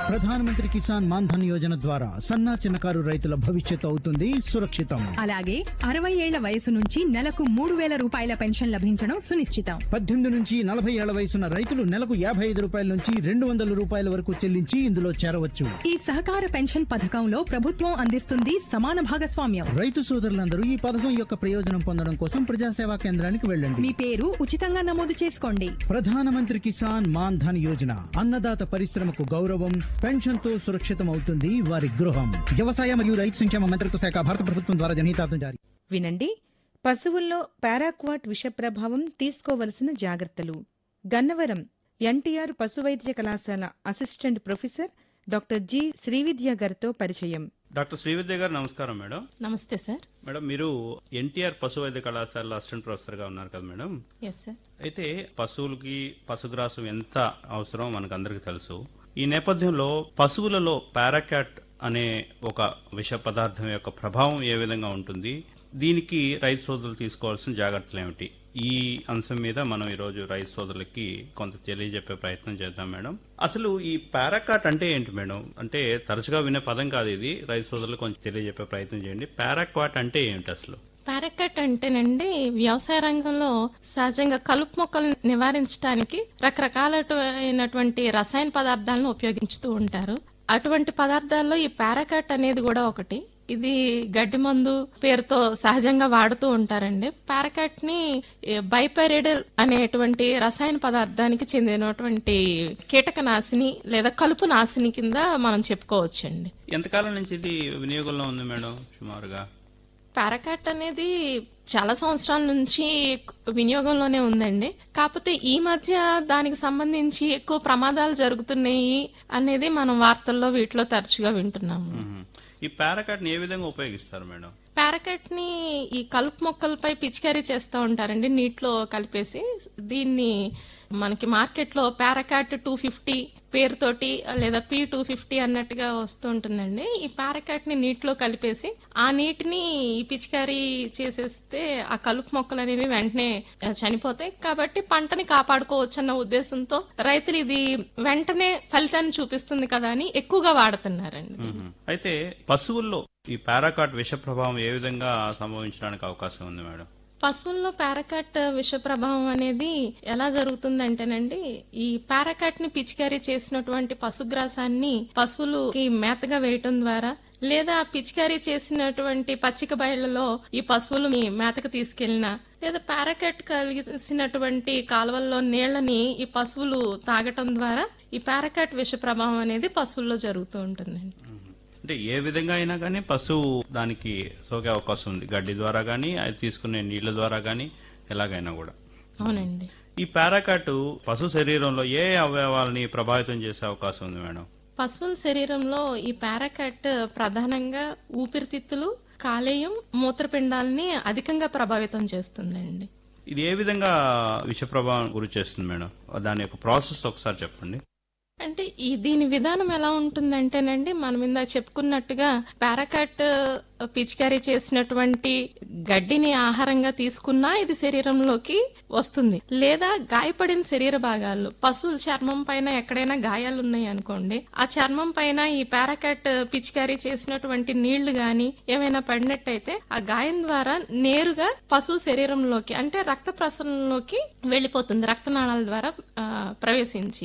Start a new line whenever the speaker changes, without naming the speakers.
ప్రధానమంత్రి కిసాన్ మాన్ ధన్ యోజన ద్వారా సన్నా చిన్నకారు రైతుల భవిష్యత్తు అవుతుంది సురక్షితం
అలాగే అరవై ఏళ్ల వయసు నుంచి నెలకు మూడు వేల రూపాయల పెన్షన్ లభించడం సునిశ్చితం
పద్దెనిమిది నుంచి నలభై ఏళ్ల వయసున్న రైతులు నెలకు యాభై ఐదు రూపాయల నుంచి రెండు వందల రూపాయల వరకు చెల్లించి ఇందులో చేరవచ్చు
ఈ సహకార పెన్షన్ పథకంలో ప్రభుత్వం అందిస్తుంది సమాన భాగస్వామ్యం
రైతు సోదరులందరూ ఈ పథకం యొక్క ప్రయోజనం పొందడం కోసం ప్రజాసేవా కేంద్రానికి వెళ్ళండి
మీ పేరు ఉచితంగా నమోదు చేసుకోండి
ప్రధానమంత్రి కిసాన్ మాన్ ధన్ యోజన అన్నదాత పరిశ్రమకు గౌరవం పెన్షన్ తో సురక్షితం అవుతుంది వారి గృహం వ్యవసాయ మరియు రైతు సంక్షేమ మంత్రిత్వ శాఖ భారత ప్రభుత్వం ద్వారా జనహితార్థం జారీ
వినండి పశువుల్లో పారాక్వాట్ విష ప్రభావం తీసుకోవలసిన జాగ్రత్తలు గన్నవరం ఎన్టీఆర్ పశువైద్య కళాశాల assistant professor doctor G Srividya గారితో పరిచయం
డాక్టర్ శ్రీవిద్య గారు నమస్కారం మేడం
నమస్తే సార్
మేడం మీరు ఎన్టీఆర్ పశు వైద్య కళాశాలలో అసిస్టెంట్ ప్రొఫెసర్ గా ఉన్నారు కదా మేడం
ఎస్ సార్
అయితే పశువులకి పశుగ్రాసం ఎంత అవసరం మనకు అందరికీ తెలుసు ఈ నేపథ్యంలో పశువులలో పారాకాట్ అనే ఒక విష పదార్థం యొక్క ప్రభావం ఏ విధంగా ఉంటుంది దీనికి రైతు సోదరులు తీసుకోవాల్సిన జాగ్రత్తలు ఏమిటి ఈ అంశం మీద మనం ఈరోజు రైతు సోదరులకి కొంత తెలియజెప్పే ప్రయత్నం చేద్దాం మేడం అసలు ఈ పారాకాట్ అంటే ఏంటి మేడం అంటే తరచుగా వినే పదం కాదు ఇది రైతు సోదరులకు కొంచెం తెలియజెప్పే ప్రయత్నం చేయండి పారాక్వాట్ అంటే ఏంటి అసలు
పారాకట్ అంటేనండి వ్యవసాయ రంగంలో సహజంగా కలుపు మొక్కలను నివారించడానికి రకరకాలైనటువంటి రసాయన పదార్థాలను ఉపయోగించుతూ ఉంటారు అటువంటి పదార్థాల్లో ఈ పారాకట్ అనేది కూడా ఒకటి ఇది గడ్డి మందు పేరుతో సహజంగా వాడుతూ ఉంటారండి పారాకట్ ని బైపైరిడల్ అనేటువంటి రసాయన పదార్థానికి చెందినటువంటి కీటకనాశిని లేదా కలుపు నాశిని కింద మనం చెప్పుకోవచ్చండి
ఎంతకాలం నుంచి ఇది వినియోగంలో ఉంది మేడం సుమారుగా
పారాకాట్ అనేది చాలా సంవత్సరాల నుంచి వినియోగంలోనే ఉందండి కాకపోతే ఈ మధ్య దానికి సంబంధించి ఎక్కువ ప్రమాదాలు జరుగుతున్నాయి అనేది మనం వార్తల్లో వీటిలో తరచుగా వింటున్నాము
మ్మ్. ఈ పారాకాట్ ని ఏ విధంగా ఉపయోగిస్తారు మేడం
పారాకట్ ని ఈ కలుపు మొక్కలపై పిచికారీ చేస్తూ ఉంటారండి నీటిలో కలిపేసి దీన్ని మనకి మార్కెట్ లో పారాకాట్ టూ ఫిఫ్టీ పేరుతోటి లేదా పి టూ ఫిఫ్టీ అన్నట్టుగా వస్తూ ఉంటుందండి ఈ పారాకాట్ ని నీటిలో కలిపేసి ఆ నీటిని ఈ పిచికారీ చేసేస్తే ఆ కలుపు మొక్కలు అనేవి వెంటనే ఆ, చనిపోతాయి కాబట్టి పంటని కాపాడుకోవచ్చు అన్న ఉద్దేశంతో రైతులు ఇది వెంటనే ఫలితాన్ని చూపిస్తుంది కదా అని ఎక్కువగా వాడుతున్నారండి
మ్మ్. అయితే పశువుల్లో ఈ పారాకాట్ విష ప్రభావం ఏ విధంగా సంభవించడానికి అవకాశం ఉంది మేడం
పశువుల్లో పారాకాట్ విష ప్రభావం అనేది ఎలా జరుగుతుందంటేనండి ఈ పారాకాట్ ని పిచికారీ చేసినటువంటి పశుగ్రాసాన్ని పశువులకి మేతగా వేయటం ద్వారా లేదా పిచికారీ చేసినటువంటి పచ్చిక బయళ్లలో ఈ పశువులు మీ మేతకు తీసుకెళ్లినా లేదా పారాకాట్ కలిసినటువంటి కాలువల్లో నీళ్లని ఈ పశువులు తాగటం ద్వారా ఈ పారాకాట్ విష ప్రభావం అనేది పశువుల్లో జరుగుతూ ఉంటుందండి
మ్మ్. అంటే ఏ విధంగా అయినా కానీ పశువు దానికి సోకే అవకాశం ఉంది గడ్డి ద్వారా కానీ అది తీసుకునే నీళ్ల ద్వారా కానీ ఎలాగైనా కూడా
అవునండి
ఈ పారాకాట్ పశు శరీరంలో ఏ అవయవాలని ప్రభావితం చేసే అవకాశం ఉంది మేడం
పశువుల శరీరంలో ఈ పారాకట్ ప్రధానంగా ఊపిరితిత్తులు కాలేయం మూత్రపిండాలని అధికంగా ప్రభావితం చేస్తుందండి
ఇది ఏ విధంగా విష ప్రభావం గురి చేస్తుంది మేడం దాని యొక్క ప్రాసెస్ ఒకసారి చెప్పండి
అంటే ఈ దీని విధానం ఎలా ఉంటుందంటేనండి మనం ఇందా చెప్పుకున్నట్టుగా పారాకాట్ పిచికారీ చేసినటువంటి గడ్డిని ఆహారంగా తీసుకున్నా ఇది శరీరంలోకి వస్తుంది లేదా గాయపడిన శరీర భాగాలు పశువుల చర్మం పైన ఎక్కడైనా గాయాలు ఉన్నాయి అనుకోండి ఆ చర్మం పైన ఈ పారాకాట్ పిచికారీ చేసినటువంటి నీళ్లు గాని ఏమైనా పడినట్టయితే ఆ గాయం ద్వారా నేరుగా పశువు శరీరంలోకి అంటే రక్త ప్రసరణలోకి వెళ్లిపోతుంది రక్తనాళాల ద్వారా ఆ, ప్రవేశించి